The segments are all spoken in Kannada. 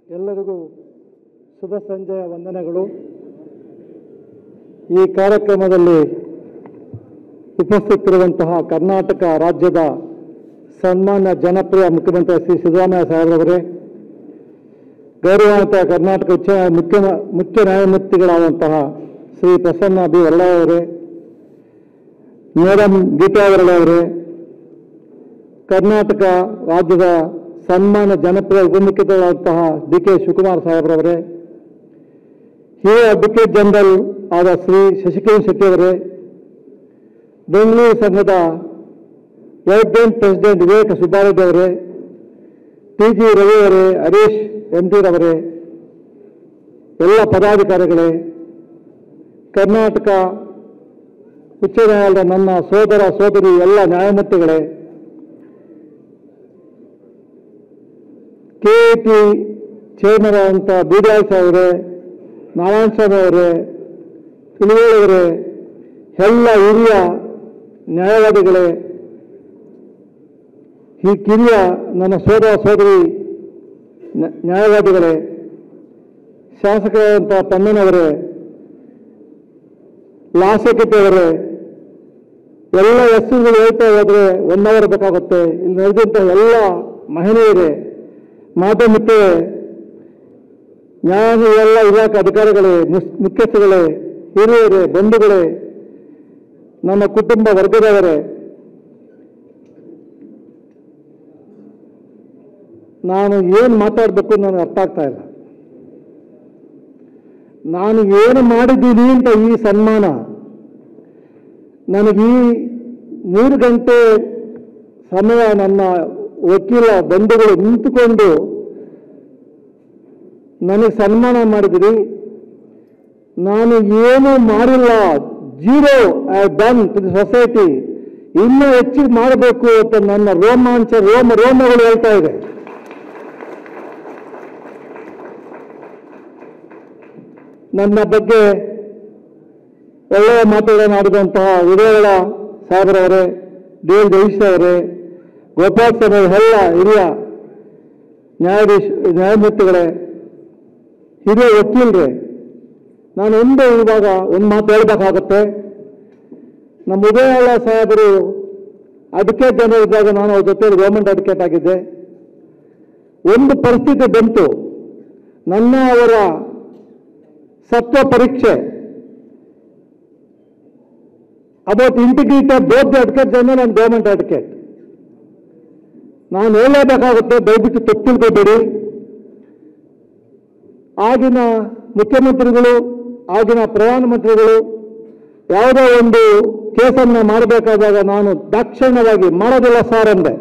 ಎಲ್ಲರಿಗೂ ಶುಭ ಸಂಜೆಯ ವಂದನೆಗಳು ಈ ಕಾರ್ಯಕ್ರಮದಲ್ಲಿ ಉಪಸ್ಥಿತರಿರುವಂತಹ ಕರ್ನಾಟಕ ರಾಜ್ಯದ ಸನ್ಮಾನ್ಯ ಜನಪ್ರಿಯ ಮುಖ್ಯಮಂತ್ರಿ ಶ್ರೀ ಸಿದ್ದರಾಮಯ್ಯ ಸಾಹೇಬರವರೇ ಗೌರವಾನ್ವಿತ ಕರ್ನಾಟಕ ಉಚ್ಚ ಮುಖ್ಯ ಮುಖ್ಯ ನ್ಯಾಯಮೂರ್ತಿಗಳಾದಂತಹ ಶ್ರೀ ಪ್ರಸನ್ನ ಬಿ ಒಳ್ಳೆಯ ಅವರೇ ಮೇಡಮ್ ಗೀತಾ ಅವರಳೆ ಅವರೇ ಕರ್ನಾಟಕ ರಾಜ್ಯದ ಸನ್ಮಾನ್ಯ ಜನಪ್ರಿಯ ಉಪಮುಖ್ಯಗಳಾದಂತಹ ಡಿ ಕೆ ಶಿವಕುಮಾರ್ ಸಾಹೇಬ್ರವರೇ ಹಿರಿಯ ಅಡ್ವೊಕೇಟ್ ಜನರಲ್ ಆದ ಶ್ರೀ ಶಶಿಕೇಶ್ ಶೆಟ್ಟಿ ಅವರೇ ಬೆಂಗಳೂರು ಸಂಘದ ಎರಡನೇ ಪ್ರೆಸಿಡೆಂಟ್ ವಿವೇಕ ಸುಬ್ಬಾರೆಡ್ಡಿ ಅವರೇ ಟಿ ಜಿ ರವಿ ಅವರೇ ಹರೀಶ್ ಎಂ ಟಿ ರವರೇ ಎಲ್ಲ ಪದಾಧಿಕಾರಿಗಳೇ ಕರ್ನಾಟಕ ಉಚ್ಚ ನ್ಯಾಯಾಲಯದ ನನ್ನ ಸೋದರ ಸೋದರಿ ಎಲ್ಲ ನ್ಯಾಯಮೂರ್ತಿಗಳೇ ಕೆ ಎ ಟಿ ಚೇರ್ಮನ್ ಆದಂಥ ಬಿ ಡಿ ಆರ್ ಅವರೇ ನಾರಾಯಣ ಸ್ವಾಮಿ ಅವರೇ ತಿಳಿಯವರೇ ಎಲ್ಲ ಹಿರಿಯ ನ್ಯಾಯವಾದಿಗಳೇ ಈ ಕಿರಿಯ ನನ್ನ ಸೋದರ ಸೋದರಿ ನ್ಯಾ- ನ್ಯಾಯವಾದಿಗಳೇ ಶಾಸಕರಾದಂಥ ಪನ್ನನವರೇ ಲಾಸಕತೆಯವರೇ ಎಲ್ಲ ಹೆಸರುಗಳು ಹೇಳ್ತಾ ಹೋದ್ರೆ ಒನ್ ಅವರ್ ಬೇಕಾಗುತ್ತೆ ಇಲ್ಲಿ ನಡೆದಂಥ ಎಲ್ಲ ಮಹಿಳೆಯರೇ ಮಾಧ್ಯಮಿಕರೇ ನ್ಯಾಯ ಎಲ್ಲ ಇಲಾಖೆ ಅಧಿಕಾರಿಗಳೇ ಮುಸ್- ಮುಖ್ಯಸ್ಥಗಳೇ ಹಿರಿಯರೇ ಬಂಧುಗಳೇ ನಮ್ಮ ಕುಟುಂಬ ವರ್ಗದವರೇ ನಾನು ಏನು ಮಾತಾಡಬೇಕು ನನಗೆ ಅರ್ಥ ಆಗ್ತಾ ಇಲ್ಲ ನಾನು ಏನು ಮಾಡಿದ್ದೀನಿ ಅಂತ ಈ ಸನ್ಮಾನ ನನಗೆ ಈ ಮೂರು ಗಂಟೆ ಸಮಯ ನನ್ನ ವಕೀಲ ಬಂಧುಗಳು ನಿಂತುಕೊಂಡು ನನಗೆ ಸನ್ಮಾನ ಮಾಡಿದಿರಿ ನಾನು ಏನು ಮಾಡಿಲ್ಲ zero I done to the society ಇನ್ನೂ ಹೆಚ್ಚಿಗೆ ಮಾಡಬೇಕು ಅಂತ ನನ್ನ ರೋಮಾಂಚ ರೋಮ ರೋಮಗಳು ಹೇಳ್ತಾ ಇದೆ ನನ್ನ ಬಗ್ಗೆ ಒಳ್ಳೆಯ ಮಾತುಗಳನ್ನು ಆಡಿದಂತಹ ವಿಜಯಗಳ ಸಾಹೇಬರವರೇ ಡಿ ಎಲ್ ಜಗದೀಶ್ ಅವರೇ ಗೋಪಾಲ್ ಸ್ವಾಮಿ ಎಲ್ಲ ಹಿರಿಯ ನ್ಯಾಯಾಧೀಶ ನ್ಯಾಯಮೂರ್ತಿಗಳೇ ಹಿರಿಯ ವಕೀಲರೇ ನಾನು ಒಂದು ಇವಾಗ ಒಂದು ಮಾತು ಹೇಳಬೇಕಾಗತ್ತೆ ನಮ್ಮ ಉದಯವಾಳ ಸಾಹೇಬರು ಅಡ್ವೊಕೇಟ್ ಜನರಲ್ ಇದ್ದಾಗ ನಾನು ಅವ್ರ ಜೊತೆ ಗೌರ್ಮೆಂಟ್ ಅಡ್ವೊಕೇಟ್ ಆಗಿದ್ದೆ ಒಂದು ಪರಿಸ್ಥಿತಿ ಬಂತು ನನ್ನ ಅವರ ಸತ್ವ ಪರೀಕ್ಷೆ about integrity of both the advocate general and government advocate ನಾನು ಹೇಳಬೇಕಾಗುತ್ತೆ ದಯವಿಟ್ಟು ತಪ್ಪು ತಿಳ್ಕೊಬೇಡಿ ಆಗಿನ ಮುಖ್ಯಮಂತ್ರಿಗಳು ಆಗಿನ ಪ್ರಧಾನಮಂತ್ರಿಗಳು ಯಾವುದೋ ಒಂದು ಕೇಸನ್ನು ಮಾಡಬೇಕಾದಾಗ ನಾನು ದಾಕ್ಷಿಣ್ಯವಾಗಿ ಮಾಡೋದಿಲ್ಲ ಸರ್ ಅಂದೆ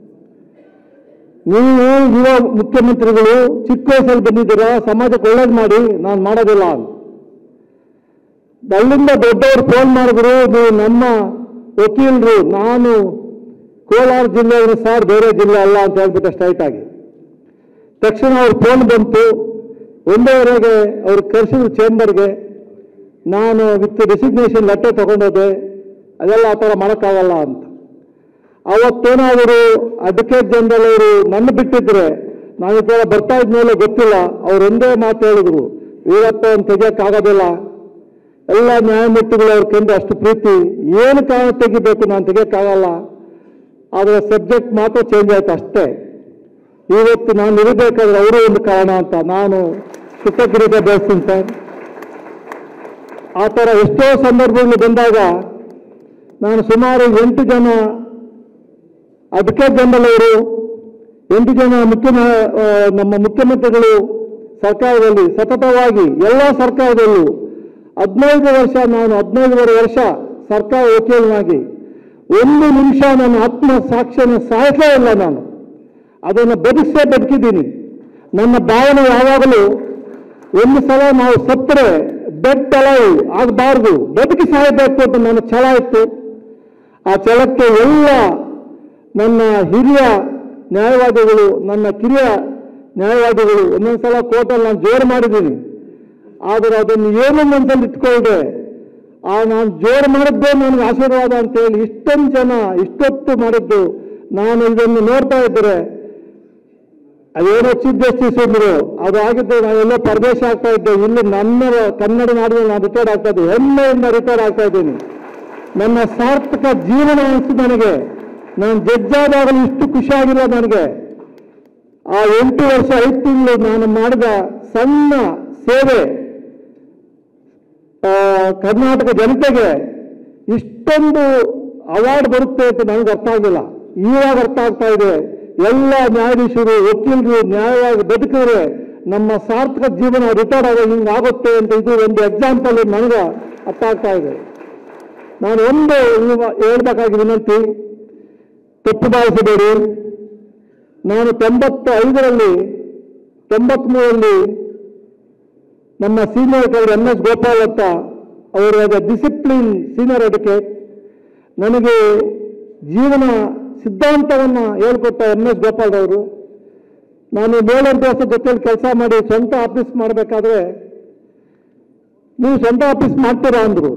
ನೀವು ಯುವ ಮುಖ್ಯಮಂತ್ರಿಗಳು ಚಿಕ್ಕ ವಯಸ್ಸಲ್ಲಿ ಬಂದಿದ್ದೀರಾ ಸಮಾಜಕ್ಕೆ ಒಳ್ಳೇದು ಮಾಡಿ ನಾನು ಮಾಡೋದಿಲ್ಲ ಅಂತ ಅಲ್ಲಿಂದ ದೊಡ್ಡವರು ಫೋನ್ ಮಾಡಿದ್ರು ನೀವು ನಮ್ಮ ವಕೀಲರು ನಾನು ಕೋಲಾರ ಜಿಲ್ಲೆಯವರು ಸರ್ ಬೇರೆ ಜಿಲ್ಲೆ ಅಲ್ಲ ಅಂತ ಹೇಳ್ಬಿಟ್ಟು ಸ್ಟ್ರೈಟ್ ಆಗಿ ತಕ್ಷಣ ಅವ್ರ ಫೋನ್ ಬಂತು ಒಂದೂವರೆಗೆ ಅವ್ರು ಕರೆಸಿದ್ರು ಚೇಂಬರ್ಗೆ ನಾನು ವಿತ್ ರೆಸಿಗ್ನೇಷನ್ ಲೆಟರ್ ತಗೊಂಡೋದೆ ಅದೆಲ್ಲ ಆ ಥರ ಮಾಡೋಕ್ಕಾಗಲ್ಲ ಅಂತ ಅವತ್ತೇನಾದರೂ ಅಡ್ವೊಕೇಟ್ ಜನರಲ್ ಅವರು ನನ್ನ ಬಿಟ್ಟಿದ್ರೆ ನಾನು ಈ ಥರ ಬರ್ತಾ ಇದ್ಮೇಲೆ ಗೊತ್ತಿಲ್ಲ ಅವ್ರು ಒಂದೇ ಮಾತು ಹೇಳಿದ್ರು ವೀರಪ್ಪ ಅಂತ ತೆಗಿಯೋಕ್ಕಾಗೋದಿಲ್ಲ ಎಲ್ಲ ನ್ಯಾಯಮೂರ್ತಿಗಳು ಅವ್ರ ಕಂಡು ಅಷ್ಟು ಪ್ರೀತಿ ಏನು ಕಾರಣ ತೆಗಿಬೇಕು ನಾನು ತೆಗಿಯೋಕ್ಕಾಗಲ್ಲ ಆದರೆ ಸಬ್ಜೆಕ್ಟ್ ಮಾತ್ರ ಚೇಂಜ್ ಆಯ್ತು ಅಷ್ಟೇ ಇವತ್ತು ನಾನು ಇರಬೇಕಾದ್ರೆ ಅವರು ಒಂದು ಕಾರಣ ಅಂತ ನಾನು ಕೃತಜ್ಞತೆ ಬೆಳೆಸ್ತೀನಿ ಸರ್ ಆ ಥರ ಎಷ್ಟೋ ಸಂದರ್ಭಗಳು ಬಂದಾಗ ನಾನು ಸುಮಾರು ಎಂಟು ಜನ ಅಡ್ವೊಕೇಟ್ ಜನರಲ್ ಅವರು ಎಂಟು ಜನ ಮುಖ್ಯ ನ್ಯಾಯ- ಆ, ನಮ್ಮ ಮುಖ್ಯಮಂತ್ರಿಗಳು ಸರ್ಕಾರದಲ್ಲಿ ಸತತವಾಗಿ ಎಲ್ಲ ಸರ್ಕಾರದಲ್ಲೂ ಹದಿನೈದು ವರ್ಷ ನಾನು ಹದಿನೈದುವರೆ ವರ್ಷ ಸರ್ಕಾರ ವಕೀಲನಾಗಿ ಒಂದು ನಿಮಿಷ ನನ್ನ ಆತ್ಮ ಸಾಕ್ಷಿಯನ್ನು ಸಾಯಿಸಲೇ ಇಲ್ಲ ನಾನು ಅದನ್ನು ಬದುಕಿಸೇ ಬದುಕಿದ್ದೀನಿ ನನ್ನ ಭಾವನೆ ಯಾವಾಗಲೂ ಒಂದು ಸಲ ನಾವು ಸತ್ತರೆ ಬೆಡ್ ಅಲೈವ್ ಆಗಬಾರ್ದು ಬದುಕಿ ಸಾಯಬೇಕು ಅಂತ ನನ್ನ ಛಲ ಇತ್ತು ಆ ಛಲಕ್ಕೆ ಎಲ್ಲ ನನ್ನ ಹಿರಿಯ ನ್ಯಾಯವಾದಿಗಳು ನನ್ನ ಕಿರಿಯ ನ್ಯಾಯವಾದಿಗಳು ಒಂದೊಂದ್ಸಲ ಕೋರ್ಟಲ್ಲಿ ನಾನು ಜೋರು ಮಾಡಿದ್ದೀನಿ ಆದರೆ ಅದನ್ನು ಏನು ಮನಸ್ಸಲ್ಲಿ ಇಟ್ಕೊಳ್ಳದೆ ಆ ನಾನು ಜೋರು ಮಾಡಿದ್ದೇ ನನಗೆ ಆಶೀರ್ವಾದ ಅಂತೇಳಿ ಇಷ್ಟೊಂದು ಜನ ಇಷ್ಟೊತ್ತು ಮಾಡಿದ್ದು ನಾನು ಇದನ್ನು ನೋಡ್ತಾ ಇದ್ದರೆ ಅದೇನೋ ಚೀಫ್ ಜಸ್ಟಿಸ್ ಅಂದ್ರು ಅದು ಆಗಿದ್ದು ನಾನೆಲ್ಲೋ ಪರದೇಶ ಆಗ್ತಾ ಇದ್ದೆ ಇಲ್ಲಿ ನನ್ನ ಕನ್ನಡ ನಾಡಿನಲ್ಲಿ ನಾನು ರಿಟೈರ್ಡ್ ಆಗ್ತಾ ಇದ್ದೆ ಹೆಮ್ಮೆಯಿಂದ ರಿಟೈರ್ಡ್ ಆಗ್ತಾ ಇದ್ದೀನಿ ನನ್ನ ಸಾರ್ಥಕ ಜೀವನ ಅನಿಸ್ತು ನನಗೆ ನಾನು ಜಡ್ಜ್ ಆದಾಗಲೂ ಇಷ್ಟು ಖುಷಿಯಾಗಿಲ್ಲ ನನಗೆ ಆ ಎಂಟು ವರ್ಷ ಐದು ತಿಂಗಳು ನಾನು ಮಾಡಿದ ಸಣ್ಣ ಸೇವೆ ಆ, ಕರ್ನಾಟಕ ಜನತೆಗೆ ಇಷ್ಟೊಂದು ಅವಾರ್ಡ್ ಬರುತ್ತೆ ಅಂತ ನನಗೆ ಅರ್ಥ ಆಗಿಲ್ಲ ಇವಾಗ ಅರ್ಥ ಆಗ್ತಾ ಇದೆ ಎಲ್ಲ ನ್ಯಾಯಾಧೀಶರು ವಕೀಲರು ನ್ಯಾಯವಾಗಿ ಬದುಕಿದ್ರೆ ನಮ್ಮ ಸಾರ್ಥಕ ಜೀವನ ರಿಟೈರ್ಡ್ ಆಗ ಹಿಂಗೆ ಆಗುತ್ತೆ ಅಂತ ಇದು ಒಂದು ಎಕ್ಸಾಂಪಲ್ ನನಗೆ ಅರ್ಥ ಆಗ್ತಾ ಇದೆ ನಾನು ಒಂದು ಇವ- ಹೇಳ್ಬೇಕಾಗಿ ವಿನಂತಿ ತಪ್ಪು ಭಾವಿಸಬೇಡಿ ನಾನು ತೊಂಬತ್ತ ಐದರಲ್ಲಿ ತೊಂಬತ್ಮೂರರಲ್ಲಿ ನಮ್ಮ ಸೀನಿಯರ್ ಕವರು ಎನ್ ಎಸ್ ಗೋಪಾಲ್ ಅಂತ ಅವರ ಡಿಸಿಪ್ಲಿನ್ ಸೀನಿಯರ್ ಅಡ್ವೊಕೇಟ್ ನನಗೆ ಜೀವನ ಸಿದ್ಧಾಂತವನ್ನು ಹೇಳ್ಕೊಟ್ಟ ಎನ್ ಎಸ್ ಗೋಪಾಲ್ ಅವರು ನಾನು ಮೇಲಂತ ವರ್ಷ ಜೊತೆಲಿ ಕೆಲಸ ಮಾಡಿ ಸ್ವಂತ ಆಫೀಸ್ ಮಾಡಬೇಕಾದ್ರೆ ನೀವು ಸ್ವಂತ ಆಫೀಸ್ ಮಾಡ್ತೀರಾ ಅಂದರು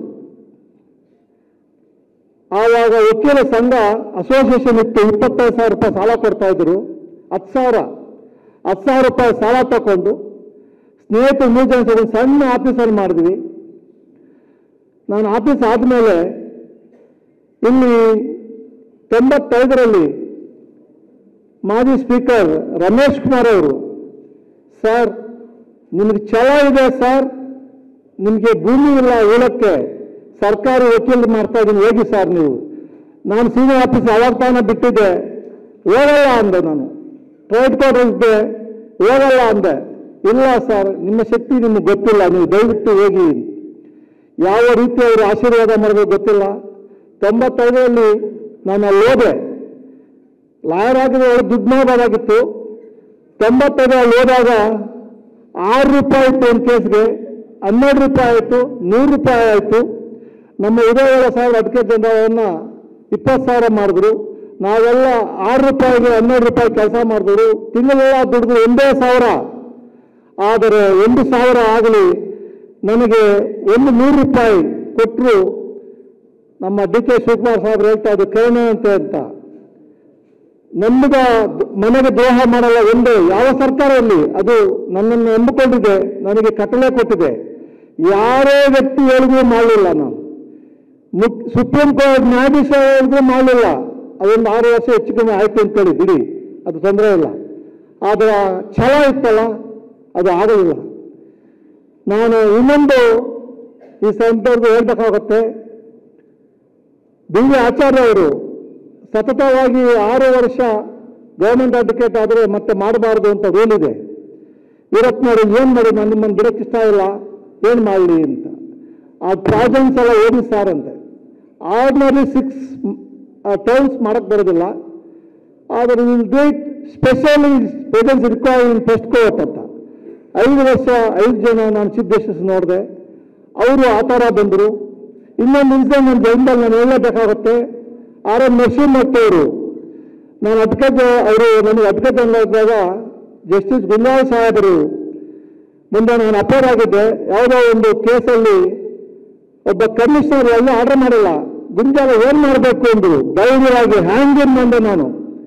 ಆವಾಗ ವಕೀಲ ಸಂಘ ಅಸೋಸಿಯೇಷನ್ ಇತ್ತು ಇಪ್ಪತ್ತೈದು ಸಾವಿರ ರೂಪಾಯಿ ಸಾಲ ಕೊಡ್ತಾ ಇದ್ರು ಹತ್ತು ಸಾವಿರ ಹತ್ತು ಸಾವಿರ ರೂಪಾಯಿ ಸಾಲ ತಗೊಂಡು ಸ್ನೇಹಿತರು ಮೂರು ಜನ ಸೇರಿ ಸಣ್ಣ ಆಫೀಸಲ್ಲಿ ಮಾಡಿದ್ವಿ ನಾನು ಆಫೀಸ್ ಆದಮೇಲೆ ಇಲ್ಲಿ ತೊಂಬತ್ತೈದರಲ್ಲಿ ಮಾಜಿ ಸ್ಪೀಕರ್ ರಮೇಶ್ ಕುಮಾರ್ ಅವರು ಸರ್ ನಿಮಗೆ ಛಲ ಇದೆ ಸರ್ ನಿಮಗೆ ಭೂಮಿ ಇಲ್ಲ ಹೇಳಕ್ಕೆ ಸರ್ಕಾರಿ ವಕೀಲರು ಮಾಡ್ತಾ ಇದ್ದೀನಿ ಹೋಗಿ ಸರ್ ನೀವು ನಾನು ಸೀನಿಯರ್ ಆಫೀಸ್ ಅವಾಗ ತಾನೇ ಬಿಟ್ಟಿದ್ದೆ ಹೋಗಲ್ಲ ಅಂದೆ ನಾನು ಟ್ರೇಡ್ ಕೋಡ್ ಇದ್ದೆ ಹೋಗಲ್ಲ ಅಂದೆ ಇಲ್ಲ ಸರ್ ನಿಮ್ಮ ಶಕ್ತಿ ನಿಮಗೆ ಗೊತ್ತಿಲ್ಲ ನೀವು ದಯವಿಟ್ಟು ಹೋಗಿ ಯಾವ ರೀತಿ ಅವರು ಆಶೀರ್ವಾದ ಮಾಡೋದು ಗೊತ್ತಿಲ್ಲ ತೊಂಬತ್ತೈದರಲ್ಲಿ ನಾನು ಅಲ್ಲಿ ಹೋದೆ ಲಾಯರ್ ಆಗಿದ್ರೆ ಅವ್ರು ದುಡ್ಡು ಮಾಡಬಹುದಾಗಿತ್ತು ತೊಂಬತ್ತೈದರಲ್ಲಿ ಹೋದಾಗ ಆರು ರೂಪಾಯಿ ಇತ್ತು ಒಂದು ಕೇಸ್ಗೆ ಹನ್ನೆರಡು ರೂಪಾಯಿ ಆಯಿತು ನೂರು ರೂಪಾಯಿ ಆಯಿತು ನಮ್ಮ ಉದಯವಾಳ ಸಾವಿರ ಅದಕ್ಕೆ ಜನರನ್ನ ಇಪ್ಪತ್ತು ಸಾವಿರ ಮಾಡಿದ್ರು ನಾವೆಲ್ಲ ಆರು ರೂಪಾಯಿಗೆ ಹನ್ನೆರಡು ರೂಪಾಯಿ ಕೆಲಸ ಮಾಡಿದ್ರು ತಿಂಗಳೆಲ್ಲ ದುಡಿದು ಒಂದೇ ಸಾವಿರ ಆದರೆ ಒಂದು ಸಾವಿರ ಆಗಲಿ ನನಗೆ ಒಂದು ನೂರು ರೂಪಾಯಿ ಕೊಟ್ಟರು ನಮ್ಮ ಡಿ ಕೆ ಶಿವಕುಮಾರ್ ಸಾಹೇಬ್ರು ಹೇಳ್ತಾ ಇದ್ದು ಕರುಣೆ ಅಂತ ಅಂತ ನಮ್ಗ ಮನೆಗೆ ದ್ರೋಹ ಮಾಡಲ್ಲ ಒಂದೇ ಯಾವ ಸರ್ಕಾರ ಇರಲಿ ಅದು ನನ್ನನ್ನು ನಂಬಿಕೊಂಡಿದೆ ನನಗೆ ಕಟ್ಟಲೆ ಕೊಟ್ಟಿದೆ ಯಾರೇ ವ್ಯಕ್ತಿ ಹೇಳಿದ್ರು ಮಾಡಲಿಲ್ಲ ನಾನು ಮುಕ್ ಸುಪ್ರೀಂ ಕೋರ್ಟ್ ನ್ಯಾಯಾಧೀಶ ಹೇಳಿದ್ರು ಮಾಡಲಿಲ್ಲ ಅದೊಂದು ಆರು ವರ್ಷ ಹೆಚ್ಚು ಕಮ್ಮಿ ಆಯ್ತು ಅಂತೇಳಿ ಬಿಡಿ ಅದು ತೊಂದರೆ ಇಲ್ಲ ಆದರೆ ಛಲ ಇತ್ತಲ್ಲ ಅದು ಆಗಲಿಲ್ಲ ನಾನು ಇನ್ನೊಂದು ಈ ಸಂದರ್ಭ ಹೇಳ್ಬೇಕಾಗುತ್ತೆ ಬಿ ವಿ ಆಚಾರ್ಯ ಅವರು ಸತತವಾಗಿ ಆರು ವರ್ಷ ಗೌರ್ಮೆಂಟ್ ಅಡ್ವೊಕೇಟ್ ಆದರೆ ಮತ್ತೆ ಮಾಡಬಾರ್ದು ಅಂತ ರೂಲ್ ಇದೆ ವೀರಪ್ಪನವರು ಏನು ಮಾಡಿ ನಾನು ನಿಮ್ಮನ್ನು ಬಿಡಕ್ಕೆ ಇಷ್ಟ ಇಲ್ಲ ಏನು ಮಾಡಲಿ ಅಂತ ಆ ಪ್ರಾಜೆನ್ಸ್ ಎಲ್ಲ ಓದಿ ಸಾರ್ ಅಂತೆ ಆರ್ಡಿನರಿ ಸಿಕ್ಸ್ ಟರ್ಮ್ಸ್ ಮಾಡಕ್ಕೆ ಬರೋದಿಲ್ಲ ಆದರೆ will do it specially presence require in first court ಅಂತ ಐದು ವರ್ಷ ಐದು ಜನ ನಾನು ಚೀಫ್ ಜಸ್ಟಿಸ್ ನೋಡಿದೆ ಅವರು ಆ ಥರ ಬಂದರು ಇನ್ನೊಂದು ಇನ್ಸಿಡೆಂಟ್ ನನ್ನ ಜೈನ್ದಲ್ಲಿ ನಾನು ಹೇಳಬೇಕಾಗುತ್ತೆ ಆರ್ ಎಂ ನರಸಿಂಹಮೂರ್ತಿ ಅವರು ನಾನು ಅಡ್ವಕೇಟ್ ಅವರು ನನಗೆ ಅಡ್ವಕೇಟ್ ಇದ್ದಾಗ ಜಸ್ಟಿಸ್ ಗುಂಡಾಲ್ ಸಾಹೇಬರು ಮುಂದೆ ನಾನು ಅಪೇರ್ ಆಗಿದ್ದೆ ಯಾವುದೋ ಒಂದು ಕೇಸಲ್ಲಿ ಒಬ್ಬ ಕಮಿಷನರ್ ಎಲ್ಲ ಆರ್ಡರ್ ಮಾಡಿಲ್ಲ ಗುಂಜಾಲ ಏನ್ ಮಾಡಬೇಕು ಅಂದ್ರು ಧೈರ್ಯವಾಗಿ ಹ್ಯಾಂಗ್ ಇನ್ ಬಂದೆ ನಾನು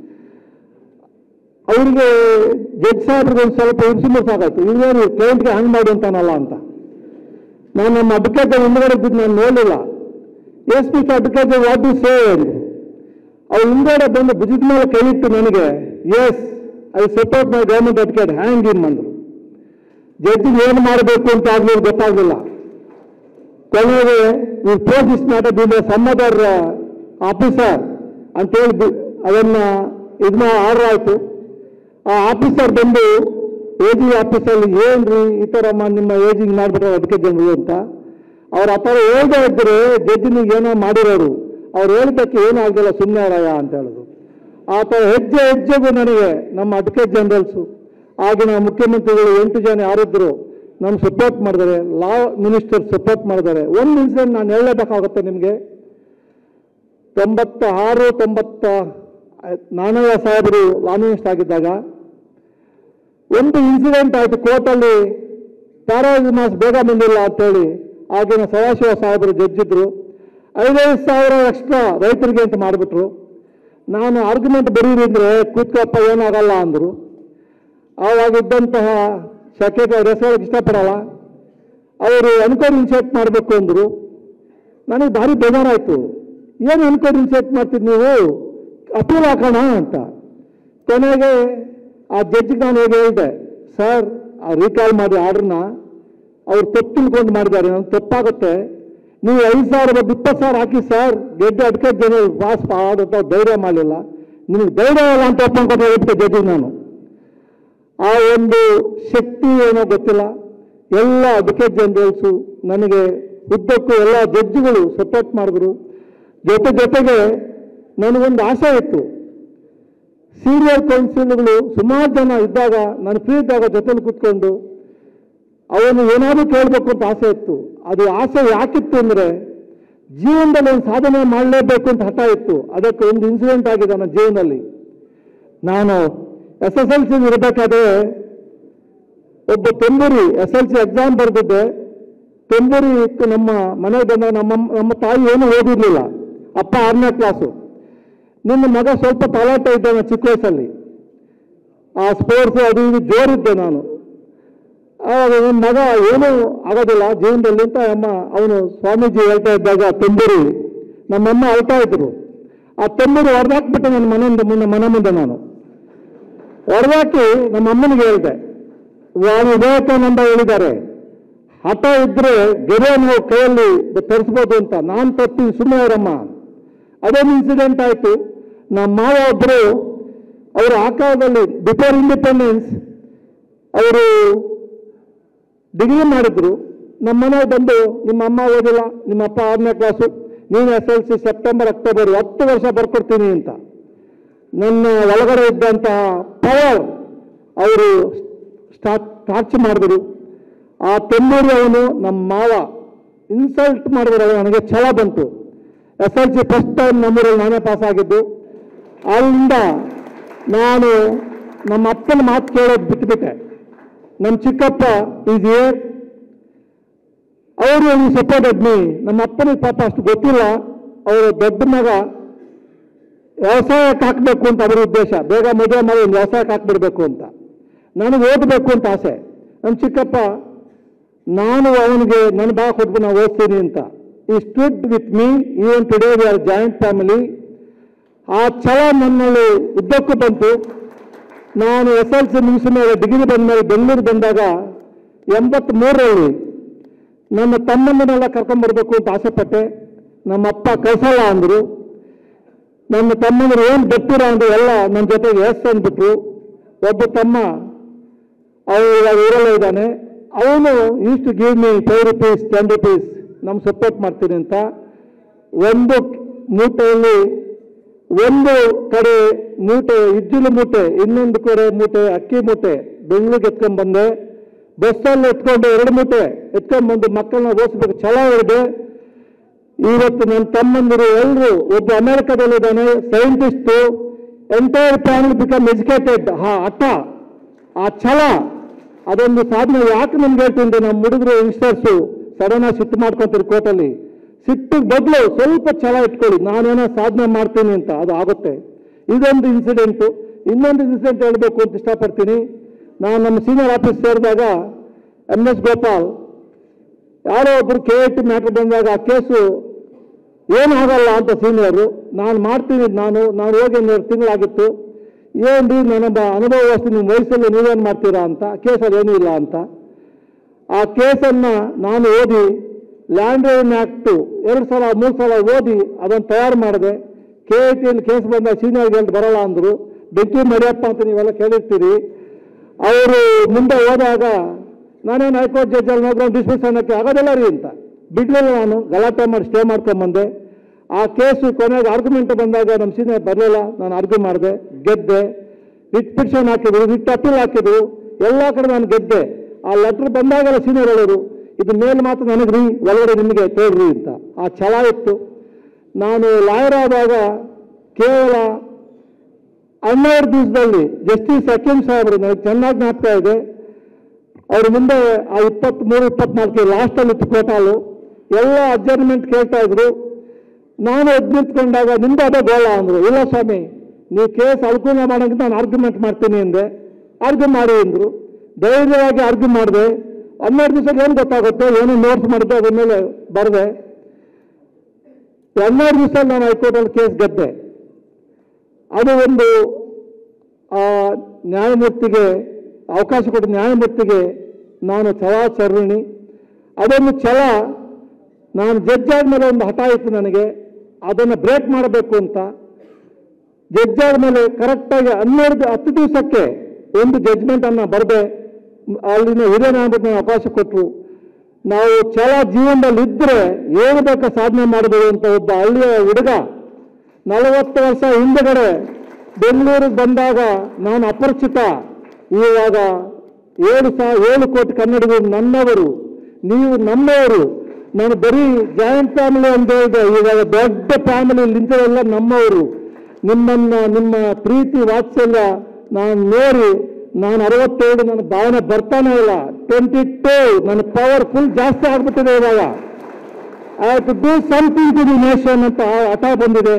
ಅವರಿಗೆ ಜಡ್ಜ್ ಸಾಹೇಬ್ರಿಗೆ ಒಂದು ಸ್ವಲ್ಪ ಇನ್ಸುಮರ್ ಸಾಕಾಯ್ತು ಇವೇನು ಕ್ಲೈಂಟ್ಗೆ ಹ್ಯಾಂಗ್ ಮಾಡು ಅಂತಾನಲ್ಲ ಅಂತ ನಾನು ನಮ್ಮ ಅಡ್ವಕೇಟ್ ಹಿಂದ್ಗಡೆ ಇದ್ದಿದ್ದು ನಾನು ನೋಡಲಿಲ್ಲ S P advocate what do say ಅವ್ರು ಹಿಂದ್ಗಡೆ ಬಂದು ಭುಜದ ಮೇಲೆ ಕೈ ಇಟ್ಟು ನನಗೆ S I support my government advocate hang in ಬಂದರು ಜಡ್ಜಿಗೆ ಏನು ಮಾಡಬೇಕು ಅಂತ ಆಗ್ಲಿಲ್ಲ ಗೊತ್ತಾಗಲಿಲ್ಲ ಕೊನೆಗೆ ಈ post is not be some other officer ಅಂತೇಳಿ ಬಿ- ಅದನ್ನ ಇದನ್ನ ಆರ್ಡರ್ ಆಯಿತು ಆ ಆಫೀಸರ್ ಬಂದು ಎ ಜಿ ಆಫೀಸಲ್ಲಿ ಏನ್ರಿ ಈ ಥರ ಮಾ- ನಿಮ್ಮ ಏಜಿಂಗ್ ಮಾಡಿಬಿಟ್ರೆ ಅದಕ್ಕೆ ಜನರು ಅಂತ ಅವ್ರು ಆ ಥರ ಹೇಳ್ದೇ ಇದ್ದರೆ ಜಡ್ಜಿನಿಗೆ ಏನೋ ಮಾಡಿರೋರು ಅವ್ರು ಹೇಳಿದ್ದಕ್ಕೆ ಏನೂ ಆಗಲಿಲ್ಲ ಸುಮ್ಮನೆ ಅವರಯ್ಯ ಅಂತ ಹೇಳೋದು ಆ ಥರ ಹೆಜ್ಜೆ ಹೆಜ್ಜೆಗೂ ನನಗೆ ನಮ್ಮ ಅಡ್ವಕೇಟ್ ಜನರಲ್ಸು ಆಗಿನ ಮುಖ್ಯಮಂತ್ರಿಗಳು ಎಂಟು ಜನ ಯಾರಿದ್ರು ನಮ್ಗೆ ಸಪೋರ್ಟ್ ಮಾಡಿದ್ದಾರೆ ಲಾ ಮಿನಿಸ್ಟರ್ ಸಪೋರ್ಟ್ ಮಾಡಿದ್ದಾರೆ ಒಂದು ಇನ್ಸಿಡೆಂಟ್ ನಾನು ಹೇಳಬೇಕಾಗುತ್ತೆ ನಿಮಗೆ ತೊಂಬತ್ತ ಆರು ತೊಂಬತ್ತ ನಾಣಯ್ಯ ಸಾಹೇಬರು ಲಾ ಮಿನಿಸ್ಟರ್ ಆಗಿದ್ದಾಗ ಒಂದು ಇನ್ಸಿಡೆಂಟ್ ಆಯಿತು ಕೋರ್ಟಲ್ಲಿ ಪ್ಯಾರಾಲೈಸ್ ಮಾಸ್ ಬೇಗ ಬಂದಿಲ್ಲ ಅಂತೇಳಿ ಆಗಿನ ಸದಾಶಿವ ಸಾಹೇಬರು ಜಡ್ಜಿದ್ರು ಐದೈದು ಸಾವಿರ ಎಕ್ಸ್ಟ್ರಾ ರೈತರಿಗೆ ಅಂತ ಮಾಡಿಬಿಟ್ರು ನಾನು ಆರ್ಗ್ಯುಮೆಂಟ್ ಬರೀರಿ ಅಂದರೆ ಕೂತ್ಕೊಪ್ಪ ಏನಾಗಲ್ಲ ಅಂದರು ಆವಾಗಿದ್ದಂತಹ ಸೆಕ್ರೆಟರಿ ಅವ್ರ ಹೆಸರು ಇಷ್ಟಪಡಲ್ಲ ಅವರು ಎನ್ಕ್ವೈರಿ ಇನ್ಶಿಯೇಟ್ ಮಾಡಬೇಕು ಅಂದರು ನನಗೆ ಭಾರಿ ಬೇಜಾರಾಯಿತು ಏನು ಎನ್ಕ್ವೈರಿ ಇನ್ಶಿಯೇಟ್ ಮಾಡ್ತೀರಿ ನೀವು ಅಪೀಲ್ ಹಾಕೋಣ ಅಂತ ಕೊನೆಗೆ ಆ ಜಡ್ಜಿಗೆ ನಾನು ಹೇಗೆ ಹೇಳಿದೆ ಸರ್ ಆ ರೀಕಾಲ್ ಮಾಡಿ ಆರ್ಡ್ರನ್ನ ಅವ್ರು ತಪ್ಪು ತಿಳ್ಕೊಂಡು ಮಾಡಿದ್ದಾರೆ ನಾನು ತಪ್ಪಾಗುತ್ತೆ ನೀವು ಐದು ಸಾವಿರ ಬದ್ದು ಇಪ್ಪತ್ತು ಸಾವಿರ ಹಾಕಿ ಸರ್ ಗೆಡ್ಡೆ ಅದಕ್ಕೆ ಜನ ಪಾಸ್ ಆಡುತ್ತ ಧೈರ್ಯ ಮಾಡಲಿಲ್ಲ ನಿಮಗೆ ಧೈರ್ಯ ಇಲ್ಲ ಅಂತ ಒಪ್ಕೊಂಡು ಹೇಳ್ಬಿಟ್ಟೆ ಜಡ್ಜಿಗೆ ನಾನು ಆ ಒಂದು ಶಕ್ತಿ ಏನೋ ಗೊತ್ತಿಲ್ಲ ಎಲ್ಲ ಅಡ್ವೊಕೇಟ್ ಜನರಲ್ಸು ನನಗೆ ಉದ್ದಕ್ಕೂ ಎಲ್ಲ ಜಡ್ಜಿಗಳು ಸಪೋರ್ಟ್ ಮಾಡಿದ್ರು ಜೊತೆ ಜೊತೆಗೆ ನನಗೊಂದು ಆಸೆ ಇತ್ತು ಸೀನಿಯರ್ ಕೌನ್ಸಿಲ್ಗಳು ಸುಮಾರು ಜನ ಇದ್ದಾಗ ನಾನು ಫ್ರೀ ಇದ್ದಾಗ ಜೊತೆಲಿ ಕೂತ್ಕೊಂಡು ಅವನು ಏನಾದರೂ ಕೇಳಬೇಕು ಅಂತ ಆಸೆ ಇತ್ತು ಅದು ಆಸೆ ಯಾಕಿತ್ತು ಅಂದರೆ ಜೀವನದಲ್ಲಿ ಒಂದು ಸಾಧನೆ ಮಾಡಲೇಬೇಕು ಅಂತ ಹಠ ಇತ್ತು ಅದಕ್ಕೆ ಒಂದು ಇನ್ಸಿಡೆಂಟ್ ಆಗಿದೆ ನನ್ನ ಜೀವನದಲ್ಲಿ ನಾನು ಎಸ್ ಎಸ್ ಎಲ್ ಸಿ ಇರಬೇಕಾದ್ರೆ ಒಬ್ಬ ತೊಂಬೂರಿ ಎಸ್ ಎಲ್ ಸಿ ಎಕ್ಸಾಮ್ ಬರೆದಿದ್ದೆ ತೊಂಬೂರಿ ಇತ್ತು ನಮ್ಮ ಮನೆಗೆ ಬಂದಾಗ ನಮ್ಮ ನಮ್ಮ ತಾಯಿ ಏನೂ ಓದಿರ್ಲಿಲ್ಲ ಅಪ್ಪ ಆರನೇ ಕ್ಲಾಸು ನಿನ್ನ ಮಗ ಸ್ವಲ್ಪ ತಲಾಟೆ ಇದ್ದಾನೆ ಚಿಕ್ಕ ವಯಸ್ಸಲ್ಲಿ ಆ ಸ್ಪೋರ್ಟ್ಸ್ ಅದು ಇದು ಜೋರಿದ್ದೆ ನಾನು ಆವಾಗ ನಿಮ್ಮ ಮಗ ಏನೂ ಆಗೋದಿಲ್ಲ ಜೀವನದಲ್ಲಿ ಅಂತ ಅಮ್ಮ ಅವನು ಸ್ವಾಮೀಜಿ ಹೇಳ್ತಾ ಇದ್ದಾಗ ತಂಬೂರಿ ನಮ್ಮಮ್ಮ ಅಳ್ತಾ ಇದ್ರು ಆ ತಂಬೂರಿ ಹೊಡೆದಾಕ್ಬಿಟ್ಟೆ ನನ್ನ ಮನೆಯಿಂದ ಮುಂದೆ ಮನೆ ಮುಂದೆ ನಾನು ಹೊಡೆದಾಕಿ ನಮ್ಮ ಅಮ್ಮನಿಗೆ ಹೇಳಿದೆ ಸ್ವಾಮಿ ವಿವೇಕಾನಂದ ಹೇಳಿದ್ದಾರೆ ಹಠ ಇದ್ರೆ ಗೆರೆ ನೀವು ಕೈಯಲ್ಲಿ ತರಿಸ್ಬೋದು ಅಂತ ನಾನು ತಪ್ಪಿ ಸುಮ್ಮನೆ ಅವರಮ್ಮ ಅದೇನು ಇನ್ಸಿಡೆಂಟ್ ಆಯಿತು ನಮ್ಮ ಮಾವ ಒಬ್ಬರು ಅವರು ಆ ಕಾಲದಲ್ಲಿ ಬಿಫೋರ್ ಇಂಡಿಪೆಂಡೆನ್ಸ್ ಅವರು ಡಿಗ್ರಿ ಮಾಡಿದ್ರು ನಮ್ಮ ಮನೆಗೆ ಬಂದು ನಿಮ್ಮ ಅಮ್ಮ ಓದಿಲ್ಲ ನಿಮ್ಮ ಅಪ್ಪ ಆರನೇ ಕ್ಲಾಸು ನೀನು S L C September October ಹತ್ತು ವರ್ಷ ಬರ್ಕೊಡ್ತೀನಿ ಅಂತ ನನ್ನ ಒಳಗಡೆ ಇದ್ದಂತಹ ಪವರ್ ಅವರು ಸ್ಟಾರ್ಟ್ ಟಾರ್ಚ್ ಮಾಡಿದ್ರು ಆ ತೆನ್ನೂರಿ ಅವನು ನಮ್ಮ ಮಾವ ಇನ್ಸಲ್ಟ್ ಮಾಡಿದ್ರೆ ನನಗೆ ಛಲ ಬಂತು S L C first time ನಮ್ಮೂರಲ್ಲಿ ನಾನೇ ಪಾಸ್ ಆಗಿದ್ದು ಅಲ್ಲಿಂದ ನಾನು ನಮ್ಮ ಅಪ್ಪನ ಮಾತು ಕೇಳೋದು ಬಿಟ್ಬಿಟ್ಟೆ ನಮ್ಮ ಚಿಕ್ಕಪ್ಪ ಈಸ್ ಏರ್ ಅವರು ಈ ಸಪೋರ್ಟೆಡ್ ಮೀ ನಮ್ಮ ಅಪ್ಪನಿಗೆ ಪಾಪ ಅಷ್ಟು ಗೊತ್ತಿಲ್ಲ ಅವರು ದೊಡ್ಡ ಮಗ ವ್ಯವಸಾಯಕ್ಕೆ ಹಾಕಬೇಕು ಅಂತ ಅವರ ಉದ್ದೇಶ ಬೇಗ ಮದುವೆ ಮಾಡಿ ಒಂದು ವ್ಯವಸಾಯಕ್ಕೆ ಹಾಕ್ಬಿಡ್ಬೇಕು ಅಂತ ನನಗೆ ಓದಬೇಕು ಅಂತ ಆಸೆ ನಮ್ಮ ಚಿಕ್ಕಪ್ಪ ನಾನು ಅವನಿಗೆ ನನ್ನ ಭಾಗ ಕೊಟ್ಬಿಟ್ಟು ನಾವು ಓದ್ತೀನಿ ಅಂತ ಈ stood with me even today we are joint family ಆ ಛಲ ನನ್ನಲ್ಲಿ ಉದ್ದಕ್ಕೂ ಬಂತು ನಾನು ಎಸ್ ಎಲ್ ಸಿ ಮುಗಿಸಿದ ಮೇಲೆ ಡಿಗ್ರಿ ಬಂದ ಮೇಲೆ ಬೆಂಗಳೂರು ಬಂದಾಗ ಎಂಬತ್ಮೂರರಲ್ಲಿ ನನ್ನ ತಮ್ಮನ್ನೆಲ್ಲ ಕರ್ಕೊಂಡ್ಬರ್ಬೇಕು ಅಂತ ಆಸೆಪಟ್ಟೆ ನಮ್ಮ ಅಪ್ಪ ಕಳ್ಸಲ್ಲ ಅಂದರು ನನ್ನ ತಮ್ಮಂದ್ರು ಏನು ಗೊತ್ತಿರ ಅಂದ್ರೆ ಎಲ್ಲ ನನ್ನ ಜೊತೆಗೆ ಎಸ್ ಅಂದ್ಬಿಟ್ರು ಒಬ್ಬ ತಮ್ಮ ಅವನು ಇವಾಗ ಊರಲ್ಲೇ ಇದ್ದಾನೆ ಅವನು used to give me five rupees ten rupees ನಮ್ಗೆ ಸಪೋರ್ಟ್ ಮಾಡ್ತೀನಿ ಅಂತ ಒಂದು ಮೂಟೆಯಲ್ಲಿ ಒಂದು ಕಡೆ ಮೂಟೆ ಇಜ್ಜಲು ಮೂಟೆ ಇನ್ನೊಂದು ಕಡೆ ಮೂಟೆ ಅಕ್ಕಿ ಮೂಟೆ ಬೆಂಗಳೂರಿಗೆ ಎತ್ಕೊಂಡ್ ಬಂದೆ ಬಸ್ಸಲ್ಲಿ ಎತ್ಕೊಂಡು ಎರಡು ಮೂಟೆ ಎತ್ಕೊಂಡ್ ಬಂದು ಮಕ್ಕಳನ್ನ ಓದಿಸ್ಬೇಕು ಛಲ ಇದೆ ಇವತ್ತು ನನ್ನ ತಮ್ಮಂದಿರು ಎಲ್ಲರೂ ಒಬ್ಬ ಅಮೆರಿಕದಲ್ಲಿದ್ದಾನೆ scientist entire family become educated ಆ ಹಠ ಆ ಛಲ ಅದೊಂದು ಸಾಧನೆ ಯಾಕೆ ನಮ್ಗೆ ಹೇಳ್ತೀನಿ ನಮ್ಮ ಹುಡುಗರು ಯಂಗ್ಸ್ಟರ್ಸು ಸಡನ್ ಆಗಿ ಸಿಟ್ಟು ಮಾಡ್ಕೊಂತಾರೆ ಕೋರ್ಟಲ್ಲಿ ಸಿಟ್ಟಿಗೆ ಬದಲು ಸ್ವಲ್ಪ ಛಲ ಇಟ್ಕೊಳ್ಳಿ ನಾನೇನೋ ಸಾಧನೆ ಮಾಡ್ತೀನಿ ಅಂತ ಅದು ಆಗುತ್ತೆ ಇದೊಂದು ಇನ್ಸಿಡೆಂಟು ಇನ್ನೊಂದು ಇನ್ಸಿಡೆಂಟ್ ಹೇಳಬೇಕು ಅಂತ ಇಷ್ಟಪಡ್ತೀನಿ ನಾನು ನಮ್ಮ ಸೀನಿಯರ್ ಆಫೀಸ್ ಸೇರಿದಾಗ ಎಮ್ ಎಸ್ ಗೋಪಾಲ್ ಯಾರೋ ಒಬ್ರು ಕೆ ಐ ಟಿ ಮ್ಯಾಟ್ರ್ ಬಂದಾಗ ಆ ಕೇಸು ಏನು ಆಗಲ್ಲ ಅಂತ ಸೀನಿಯರು ನಾನು ಮಾಡ್ತೀನಿ ನಾನು ನಾನು ಹೋಗಿ ಎರಡು ತಿಂಗಳಾಗಿತ್ತು ಏನು ನನ್ನ ಬ- ಅನುಭವ ಅಷ್ಟು ನಿಮ್ಮ ವಯಸ್ಸಲ್ಲಿ ನೀವೇನು ಮಾಡ್ತೀರಾ ಅಂತ ಕೇಸಲ್ಲಿ ಏನೂ ಇಲ್ಲ ಅಂತ ಆ ಕೇಸನ್ನು ನಾನು ಓದಿ ಲ್ಯಾಂಡ್ ರೇನ್ ಆ್ಯಕ್ಟು ಎರಡು ಸಲ ಮೂರು ಸಲ ಓದಿ ಅದನ್ನು ತಯಾರು ಮಾಡಿದೆ ಕೆ ಐ ಟಿಯಲ್ಲಿ ಕೇಸ್ ಬಂದಾಗ ಸೀನಿಯರ್ಗೆ ಹೇಳ್ದು ಬರಲ್ಲ ಅಂದರು ಬೆಂಕಿ ಮರಿಯಪ್ಪ ಅಂತ ನೀವೆಲ್ಲ ಕೇಳಿರ್ತೀರಿ ಅವರು ಮುಂದೆ ಹೋದಾಗ ನಾನೇನು ಹೈಕೋರ್ಟ್ ಜಡ್ಜಲ್ಲಿ ನೋಡ್ಕೊಂಡು ಡಿಸ್ಮಿಸ್ ಅನ್ನೋಕ್ಕೆ ಆಗೋದಿಲ್ಲ ರೀ ಅಂತ ಬಿಡಲಿಲ್ಲ ನಾನು ಗಲಾಟೆ ಮಾಡಿ ಸ್ಟೇ ಮಾಡ್ಕೊಂಬಂದೆ ಆ ಕೇಸು ಕೊನೆಗೆ ಆರ್ಗ್ಯುಮೆಂಟ್ ಬಂದಾಗ ನಮ್ಮ ಸೀನಿಯರ್ ಬರಲಿಲ್ಲ ನಾನು ಆರ್ಗ್ಯೂ ಮಾಡಿದೆ ಗೆದ್ದೆ ರಿಟ್ ಪಿಟಿಷನ್ ಹಾಕಿದ್ರು ರಿಟ್ ಅಪೀಲ್ ಹಾಕಿದ್ರು ಎಲ್ಲ ಕಡೆ ನಾನು ಗೆದ್ದೆ ಆ ಲೆಟ್ರ್ ಬಂದಾಗೆಲ್ಲ ಸೀನಿಯರ್ ಹೇಳೋರು ಇದು ಮೇಲ್ ಮಾತ್ರ ನನಗೆ ರೀ ಒಳಗಡೆ ನಿಮಗೆ ತೋಡ್ರಿ ಅಂತ ಆ ಛಲ ಇತ್ತು ನಾನು ಲಾಯರ್ ಆದಾಗ ಕೇವಲ ಹನ್ನೆರಡು ದಿವಸದಲ್ಲಿ ಜಸ್ಟಿಸ್ ಹಕೀಂ ಸಾಹೇಬರು ನನಗೆ ಚೆನ್ನಾಗಿ ಜ್ಞಾಪಕ ಇದೆ ಅವ್ರ ಮುಂದೆ ಆ ಇಪ್ಪತ್ತ್ಮೂರು ಇಪ್ಪತ್ನಾಲ್ಕು ಲಾಸ್ಟಲ್ಲಿ ಇತ್ತು ಕೋಟಾಲು ಎಲ್ಲ ಅಡ್ಜರ್ಮೆಂಟ್ ಕೇಳ್ತಾ ಇದ್ರು ನಾನು ಎದ್ದು ನಿಂತ್ಕೊಂಡಾಗ ನಿಮ್ದು ಅದೇ ಗೋಳ ಅಂದರು ಇಲ್ಲ ಸ್ವಾಮಿ ನೀವು ಕೇಸ್ ಅನುಕೂಲ ಮಾಡೋಂಗಿಂತ ನಾನು ಆರ್ಗ್ಯುಮೆಂಟ್ ಮಾಡ್ತೀನಿ ಅಂದೆ ಆರ್ಗ್ಯೂ ಮಾಡಿ ಅಂದರು ಧೈರ್ಯವಾಗಿ ಆರ್ಗ್ಯೂ ಮಾಡಿದೆ ಹನ್ನೆರಡು ದಿವಸಕ್ಕೆ ಏನು ಗೊತ್ತಾಗುತ್ತೆ ಏನು ನೋಟ್ಸ್ ಮಾಡಿದ್ದೆ ಅದ್ರ ಮೇಲೆ ಬರೆದೆ ಹನ್ನೆರಡು ದಿವಸ ನಾನು ಹೈಕೋರ್ಟಲ್ಲಿ ಕೇಸ್ ಗೆದ್ದೆ ಅದು ಒಂದು ಆ ನ್ಯಾಯಮೂರ್ತಿಗೆ ಅವಕಾಶ ಕೊಟ್ಟ ನ್ಯಾಯಮೂರ್ತಿಗೆ ನಾನು ಛಲಾಚರಣಿ ಅದೊಂದು ಛಲ ನಾನು ಜಡ್ಜ್ ಆದಮೇಲೆ ಒಂದು ಹಠ ಇತ್ತು ನನಗೆ ಅದನ್ನು ಬ್ರೇಕ್ ಮಾಡಬೇಕು ಅಂತ ಜಡ್ಜ್ ಆದಮೇಲೆ ಕರೆಕ್ಟಾಗಿ ಹನ್ನೆರಡು ಹತ್ತು ದಿವಸಕ್ಕೆ ಒಂದು ಜಡ್ಜ್ಮೆಂಟನ್ನು ಬರೆದೆ ಅಲ್ಲಿನ ಹಿರಿಯ ನ್ಯಾಯಮೂರ್ತಿ ಅವಕಾಶ ಕೊಟ್ಟರು ನಾವು ಛಲ ಜೀವನದಲ್ಲಿ ಇದ್ದರೆ ಏನು ಬೇಕಾ ಸಾಧನೆ ಮಾಡಬಹುದು ಅಂತ ಒಬ್ಬ ಹಳ್ಳಿಯ ಹುಡುಗ ನಲವತ್ತು ವರ್ಷ ಹಿಂದಗಡೆ ಬೆಂಗಳೂರಿಗೆ ಬಂದಾಗ ನಾನು ಅಪರಿಚಿತ ಇವಾಗ ಏಳು ಸಾ ಏಳು ಕೋಟಿ ಕನ್ನಡಿಗರು ನನ್ನವರು ನೀವು ನಮ್ಮವರು ನಾನು ಬರೀ ಜಾಯಿಂಟ್ ಫ್ಯಾಮಿಲಿ ಅಂತ ಹೇಳಿದೆ ಇವಾಗ ದೊಡ್ಡ ಫ್ಯಾಮಿಲಿ ನಿಂತರೆಲ್ಲ ನಮ್ಮವರು ನಿಮ್ಮನ್ನ ನಿಮ್ಮ ಪ್ರೀತಿ ವಾತ್ಸಲ್ಯ ನಾನು ನೋಡಿ ನಾನು ಅರವತ್ತೇಳು ನನ್ನ ಭಾವನೆ ಬರ್ತಾನೆ ಇಲ್ಲ ಟ್ವೆಂಟಿ ಟೂ ನನ್ನ ಪವರ್ ಫುಲ್ ಜಾಸ್ತಿ ಆಗ್ಬಿಟ್ಟಿದೆ ಇವಾಗ I to do something to the nation ಅಂತ ಹಠ ಬಂದಿದೆ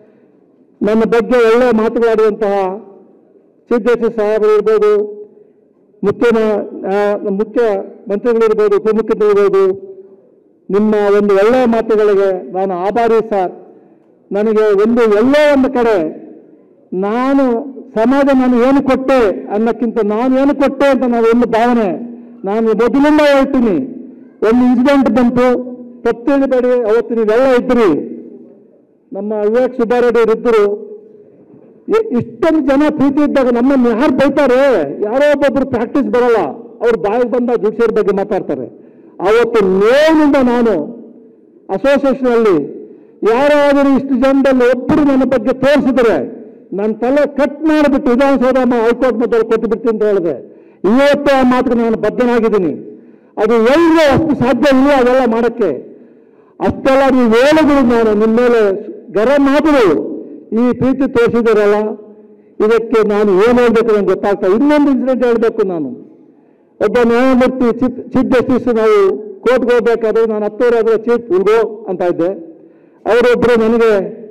ನನ್ನ ಬಗ್ಗೆ ಒಳ್ಳೆಯ ಮಾತುಗಳಾಡುವಂತಹ ಚೀಫ್ ಜಸ್ಟಿಸ್ ಸಾಹೇಬರು ಇರ್ಬೋದು ಮುಖ್ಯ ಮುಖ್ಯ ಮಂತ್ರಿಗಳಿರ್ಬೋದು ಉಪಮುಖ್ಯಮಂತ್ರಿಗಳಿರ್ಬೋದು ನಿಮ್ಮ ಒಂದು ಒಳ್ಳೆಯ ಮಾತುಗಳಿಗೆ ನಾನು ಆಭಾರಿ ಸರ್ ನನಗೆ ಒಂದು ಎಲ್ಲೋ ಒಂದು ಕಡೆ ನಾನು ಸಮಾಜ ನಾನು ಏನು ಕೊಟ್ಟೆ ಅನ್ನಕ್ಕಿಂತ ನಾನು ಏನು ಕೊಟ್ಟೆ ಅಂತ ನಾವು ಒಂದು ಭಾವನೆ ನಾನು ಮೊದಲಿಂದ ಹೇಳ್ತೀನಿ ಒಂದು ಇನ್ಸಿಡೆಂಟ್ ಬಂತು ತಪ್ಪು ತಿಳಿಬೇಡಿ ಅವತ್ತು ನೀವೆಲ್ಲ ಇದ್ರಿ ನಮ್ಮ ವಿವೇಕ್ ಸುಬ್ಬಾರೆಡ್ಡಿ ಅವರು ಇದ್ದರು ಇ- ಇಷ್ಟೊಂದು ಜನ ಪ್ರೀತಿ ಇದ್ದಾಗ ನಮ್ಮನ್ನು ಯಾರು ಬೈತಾರೆ ಯಾರೋ ಒಬ್ಬೊಬ್ರು ಪ್ರಾಕ್ಟೀಸ್ ಬರಲ್ಲ ಅವ್ರು ಬಾಯಿಗೆ ಬಂದ ಜುಡಿಷಿಯರ್ ಬಗ್ಗೆ ಮಾತಾಡ್ತಾರೆ ಅವತ್ತು ನೋವಿನಿಂದ ನಾನು ಅಸೋಸಿಯೇಷನಲ್ಲಿ ಯಾರಾದರೂ ಇಷ್ಟು ಜನದಲ್ಲಿ ಒಬ್ಬರು ನನ್ನ ಬಗ್ಗೆ ತೋರಿಸಿದ್ರೆ ನನ್ನ ತಲೆ ಕಟ್ ಮಾಡಿಬಿಟ್ಟು ವಿಧಾನಸೌಧ ಹೈಕೋರ್ಟ್ ಮಧ್ಯದಲ್ಲಿ ಕೊಟ್ಟು ಬಿಡ್ತೀನಿ ಅಂತ ಹೇಳಿದೆ ಇವತ್ತು ಆ ಮಾತಿಗೆ ನಾನು ಬದ್ಧನಾಗಿದ್ದೀನಿ ಅದು ಎಲ್ರೂ ಅಷ್ಟು ಸಾಧ್ಯ ಇಲ್ಲ ಅದೆಲ್ಲ ಮಾಡೋಕ್ಕೆ ಅಷ್ಟೆಲ್ಲ ನೀವು ಹೇಳಿದ್ರು ನಾನು ನಿಮ್ಮ ಮೇಲೆ ಗರಂ ಆದರೂ ಈ ಪ್ರೀತಿ ತೋರಿಸಿದಿರಲ್ಲ ಇದಕ್ಕೆ ನಾನು ಏನು ಹೇಳ್ಬೇಕು ನನಗೆ ಗೊತ್ತಾಗ್ತಾ ಇನ್ನೊಂದು ಇನ್ಸಿಡೆಂಟ್ ಹೇಳಬೇಕು ನಾನು ಒಬ್ಬ ನ್ಯಾಯಮೂರ್ತಿ ಚೀಫ್ ಚೀಫ್ ಜಸ್ಟಿಸ್ ನಾವು ಕೋರ್ಟ್ಗೆ ಹೋಗ್ಬೇಕಾದ್ರೆ ನಾನು ಹತ್ತೂವರೆ ಆದ್ರೆ ಚೀಫ್ ಉಳ್ಗೋ ಅಂತ ಇದ್ದೆ ಅವರೊಬ್ಬರು ನನಗೆ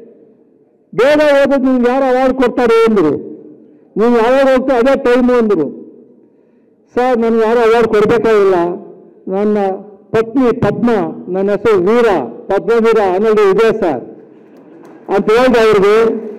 ಬೇಗ ಹೋಗೋದು ನೀವು ಯಾರು ಅವಾರ್ಡ್ ಕೊಡ್ತಾರೆ ಅಂದರು ನೀವು ಯಾವಾಗ ಹೋಗ್ತಾ ಅದೇ ಟೈಮು ಅಂದರು ಸರ್ ನನಗೆ ಯಾರು ಅವಾರ್ಡ್ ಕೊಡಬೇಕಾಗಿಲ್ಲ ನನ್ನ ಪತ್ನಿ ಪದ್ಮ ನನ್ನ ಹೆಸರು ವೀರ ಪದ್ಮವೀರ ಅನ್ನೋದು ಇದೆ ಸರ್ ಅಂತ ಹೇಳಿದೆ ಅವ್ರಿಗೆ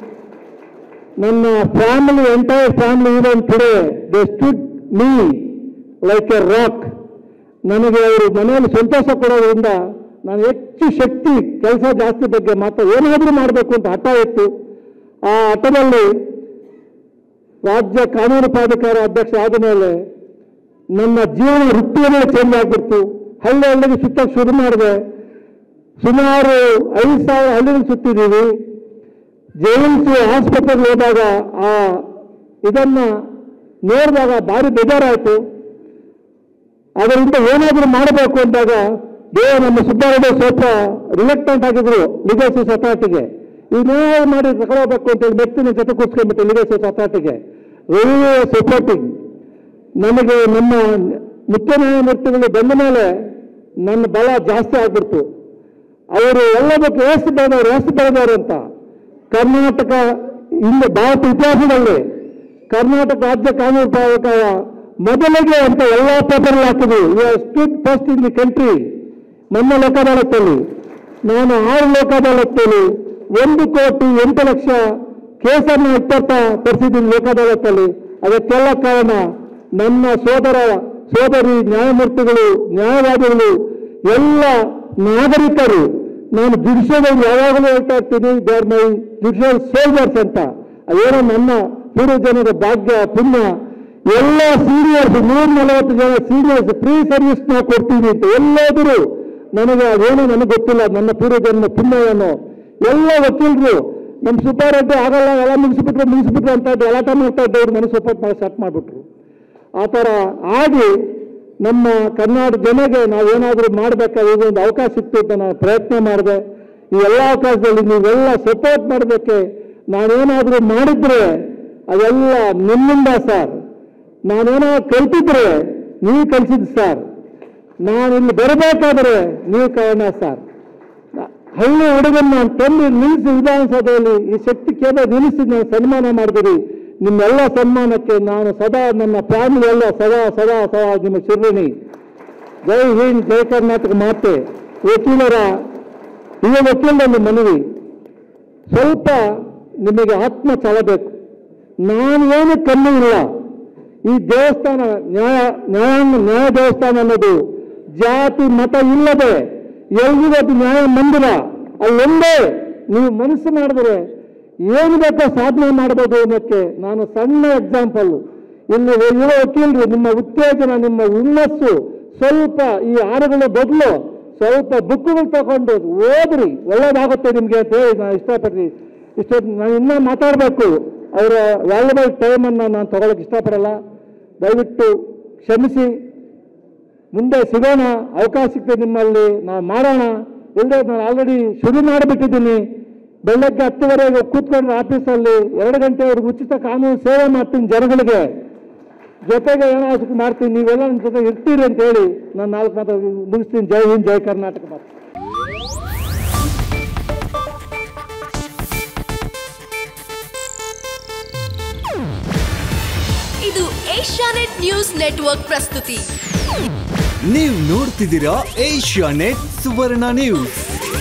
ನನ್ನ family entire family even today they stood me like a rock ನನಗೆ ಅವರು ಮನೆಯಲ್ಲಿ ಸಂತೋಷ ಕೊಡೋದ್ರಿಂದ ನಾನು ಹೆಚ್ಚು ಶಕ್ತಿ ಕೆಲಸ ಜಾಸ್ತಿ ಬಗ್ಗೆ ಮಾತ್ರ ಏನಾದರೂ ಮಾಡಬೇಕು ಅಂತ ಹಠ ಇತ್ತು ಆ ಹಠದಲ್ಲಿ ರಾಜ್ಯ ಕಾನೂನು ಪ್ರಾಧಿಕಾರ ಅಧ್ಯಕ್ಷ ಆದ ಮೇಲೆ ನನ್ನ ಜೀವನ ವೃತ್ತಿಯನ್ನೇ ಚೇಂಜ್ ಆಗ್ಬಿಡ್ತು ಹಳ್ಳಿ ಹಳ್ಳಿಗೆ ಸುತ್ತಕ್ಕೆ ಶುರು ಮಾಡಿದೆ ಸುಮಾರು ಐದು ಸಾವಿರ ಹಳ್ಳಿಗಳು ಸುತ್ತಿದ್ದೀವಿ ಜೈನ್ಸ್ ಆಸ್ಪತ್ರೆಗೆ ಹೋದಾಗ ಆ ಇದನ್ನ ನೋಡಿದಾಗ ಭಾರಿ ಬೇಜಾರಾಯಿತು ಅದರಿಂದ ಏನಾದರೂ ಮಾಡಬೇಕು ಅಂದಾಗ ದೇವ ನಮ್ಮ ಸುಬ್ಬಾರೆಡ್ಡಿ ಸ್ವಲ್ಪ ರಿಲೆಕ್ಟೆಂಟ್ ಆಗಿದ್ರು ಲಿಗೇಸಿಸ್ ಅಥಾರಿಟಿಗೆ ಇನ್ನೇನು ಮಾಡಿ ತಗೊಳ್ಬೇಕು ಅಂತ ಹೇಳಿ ವ್ಯಕ್ತಿನ ಜೊತೆ ಕೂತ್ಕೊಂಡ್ಬಿಟ್ಟು ಲಿಗೇಸಿಸ್ ಅಥಾರಿಟಿಗೆ ವೆರಿ ಸಪೋರ್ಟಿಂಗ್ ನಮಗೆ ನಮ್ಮ ಮುಖ್ಯ ನ್ಯಾಯಮೂರ್ತಿಗಳು ಬಂದ ಮೇಲೆ ನನ್ನ ಬಲ ಜಾಸ್ತಿ ಆಗ್ಬಿಡ್ತು ಅವರು ಎಲ್ಲದಕ್ಕೂ ಎಷ್ಟು ಬೆಳೆದವರು ಎಷ್ಟು ಬೆಳೆದವರು ಅಂತ ಕರ್ನಾಟಕ ಹಿಂದೆ ಭಾರತ ಇತಿಹಾಸದಲ್ಲಿ ಕರ್ನಾಟಕ ರಾಜ್ಯ ಕಾನೂನು ಪ್ರಾಧಿಕಾರ ಮೊದಲಿಗೆ ಅಂತ ಎಲ್ಲ ಪೇಪರ್ ಹಾಕಿದ್ವಿ stood first in the country ನಮ್ಮ ಲೋಕ ಅದಾಲತ್ತಲ್ಲಿ ನಾನು ಆರು ಲೋಕ ಅದಾಲತ್ತಲ್ಲಿ ಒಂದು ಕೋಟಿ ಎಂಟು ಲಕ್ಷ ಕೇಸನ್ನು ಇಪ್ಪತ್ತ ತರಿಸಿದ್ದೀನಿ ಲೋಕ ಅದಾಲತ್ತಲ್ಲಿ ಅದಕ್ಕೆಲ್ಲ ಕಾರಣ ನನ್ನ ಸೋದರ ಸೋದರಿ ನ್ಯಾಯಮೂರ್ತಿಗಳು ನ್ಯಾಯವಾದಿಗಳು ಎಲ್ಲ ನಾಗರಿಕರು ನಾನು ಜುಡಿಷಿಯಲ್ ಯಾವಾಗಲೂ ಹೇಳ್ತಾ ಇರ್ತೀನಿ they are my judicial soldiers ಅಂತ ಅದೇನೋ ನನ್ನ ಪೂರ್ವಜನರ ಭಾಗ್ಯ ಪುಣ್ಯ ಎಲ್ಲ ಸೀನಿಯರ್ಸ್ ನೂರ ನಲವತ್ತು ಜನ ಸೀನಿಯರ್ಸ್ ಫ್ರೀ ಸರ್ವಿಸ್ ನಾವು ಕೊಡ್ತೀವಿ ಅಂತ ಎಲ್ಲಾದರೂ ನನಗೆ ಅದೇನು ನನಗೆ ಗೊತ್ತಿಲ್ಲ ನನ್ನ ಪೂರ್ವಜನ್ಮ ಪುಣ್ಯ ಏನು ಎಲ್ಲ ವಕೀಲರು ನಮ್ಮ ಸುಬ್ಬಾರೆಡ್ಡಿ ಆಗಲ್ಲ ಎಲ್ಲ ಮುಗಿಸ್ಬಿಟ್ರು ಮುಗಿಸ್ಬಿಟ್ರು ಅಂತ ಗಲಾಟ ಮಾಡ್ತಾ ಇದ್ದವ್ರು ನನಗೆ ಸಪೋರ್ಟ್ ಮಾಡಿ ಸ್ಟಾರ್ಟ್ ಮಾಡಿಬಿಟ್ರು ಆ ಥರ ಆಗಿ ನಮ್ಮ ಕರ್ನಾಟಕ ಜನಗೆ ನಾವೇನಾದರೂ ಮಾಡಬೇಕಾದ್ರೆ ಒಂದು ಅವಕಾಶ ಸಿಕ್ತು ಅಂತ ನಾನು ಪ್ರಯತ್ನ ಮಾಡಿದೆ ಈ ಎಲ್ಲ ಅವಕಾಶದಲ್ಲಿ ನೀವೆಲ್ಲ ಸಪೋರ್ಟ್ ಮಾಡೋದಕ್ಕೆ ನಾನೇನಾದರೂ ಮಾಡಿದ್ರೆ ಅದೆಲ್ಲ ನಿಮ್ಮಿಂದ ಸರ್ ನಾನೇನೋ ಕಲ್ತಿದ್ರೆ ನೀವು ಕಲಿಸಿದ್ದು ಸರ್ ನಾನು ಇಲ್ಲಿ ಬರಬೇಕಾದ್ರೆ ನೀವು ಕಾರಣ ಸರ್ ಹಳ್ಳಿ ಹುಡುಗನ್ನ ನಾನು ತಂದು ನಿಲ್ಲಿಸಿ ವಿಧಾನಸಭೆಯಲ್ಲಿ ಈ ಶಕ್ತಿ ಕೇಂದ್ರ ನಿಲ್ಲಿಸಿ ನಾನು ಸನ್ಮಾನ ಮಾಡಿದಿರಿ ನಿಮ್ಮೆಲ್ಲ ಸನ್ಮಾನಕ್ಕೆ ನಾನು ಸದಾ ನನ್ನ ಫ್ಯಾಮಿಲಿ ಎಲ್ಲ ಸದಾ ಸದಾ ಸದಾ ನಿಮ್ಮ ಶಿರ್ರಣಿ ಜೈ ಹಿಂದ್ ಜೈ ಕರ್ನಾಟಕ ಮಾತೆ ವಕೀಲರ ಈಗ ವಕೀಲರಲ್ಲಿ ಮನವಿ ಸ್ವಲ್ಪ ನಿಮಗೆ ಆತ್ಮ ಚಾಲಬೇಕು ನಾನು ಏನು ಕಮ್ಮಿ ಇಲ್ಲ ಈ ದೇವಸ್ಥಾನ ನ್ಯಾಯ ನ್ಯಾಯಾಂಗ ನ್ಯಾಯ ದೇವಸ್ಥಾನ ಅನ್ನೋದು ಜಾತಿ ಮತ ಇಲ್ಲದೆ ಎಲ್ರಿಗೂ ಅದು ನ್ಯಾಯ ಮಂದಿರ ಅಲ್ಲೊಂದೇ ನೀವು ಮನಸ್ಸು ಮಾಡಿದ್ರೆ ಏನು ಬೇಕೋ ಸಾಧನೆ ಮಾಡ್ಬೋದು ಅನ್ನೋಕ್ಕೆ ನಾನು ಸಣ್ಣ ಎಕ್ಸಾಂಪಲ್ ಇಲ್ಲಿ ಇರೋ ವಕೀಲರು ನಿಮ್ಮ ಉತ್ತೇಜನ ನಿಮ್ಮ ಹುಮ್ಮಸ್ಸು ಸ್ವಲ್ಪ ಈ ಹಾಡುಗಳ ಬದಲು ಸ್ವಲ್ಪ ಬುಕ್ಗಳು ತಗೊಂಡು ಓದ್ರಿ ಒಳ್ಳೇದಾಗುತ್ತೆ ನಿಮಗೆ ಅಂತ ಹೇಳಿ ನಾನು ಇಷ್ಟಪಡ್ತೀನಿ ಇಷ್ಟೊತ್ತು ನಾನು ಇನ್ನೂ ಮಾತಾಡಬೇಕು ಅವರ ವ್ಯಾಲ್ಯುಬಲ್ ಟೈಮನ್ನು ನಾನು ತಗೊಳಕ್ಕೆ ಇಷ್ಟಪಡಲ್ಲ ದಯವಿಟ್ಟು ಕ್ಷಮಿಸಿ ಮುಂದೆ ಸಿಗೋಣ ಅವಕಾಶ ಸಿಗ್ತದೆ ನಿಮ್ಮಲ್ಲಿ ನಾವು ಮಾಡೋಣ ಇಲ್ಲದೆ ನಾನು ಆಲ್ರೆಡಿ ಶುರು ಮಾಡಿಬಿಟ್ಟಿದ್ದೀನಿ ಬೆಳಗ್ಗೆ ಹತ್ತುವರೆಗೆ ಕೂತ್ಕೊಂಡ್ರೆ ಆಫೀಸಲ್ಲಿ ಎರಡು ಗಂಟೆವರೆಗೆ ಉಚಿತ ಕಾನೂನು ಸೇವೆ ಮಾಡ್ತೀನಿ ಜನಗಳಿಗೆ ಜೊತೆಗೆ ಏನಾದ್ರು ಮಾಡ್ತೀನಿ ನೀವೆಲ್ಲ ನನ್ನ ಜೊತೆ ಇರ್ತೀರಿ ಅಂತ ಹೇಳಿ ನಾನು ನಾಲ್ಕು ಮಾತು ಮುಗಿಸ್ತೀನಿ ಜೈ ಹಿಂದ್ ಜೈ ಕರ್ನಾಟಕ ಮಾತು ಇದು ಏಷ್ಯಾನೆಟ್ ನ್ಯೂಸ್ ನೆಟ್ವರ್ಕ್ ಪ್ರಸ್ತುತಿ ನೀವು ನೋಡ್ತಿದ್ದೀರಾ ಏಷ್ಯಾ ನೆಟ್ ಸುವರ್ಣ ನ್ಯೂಸ್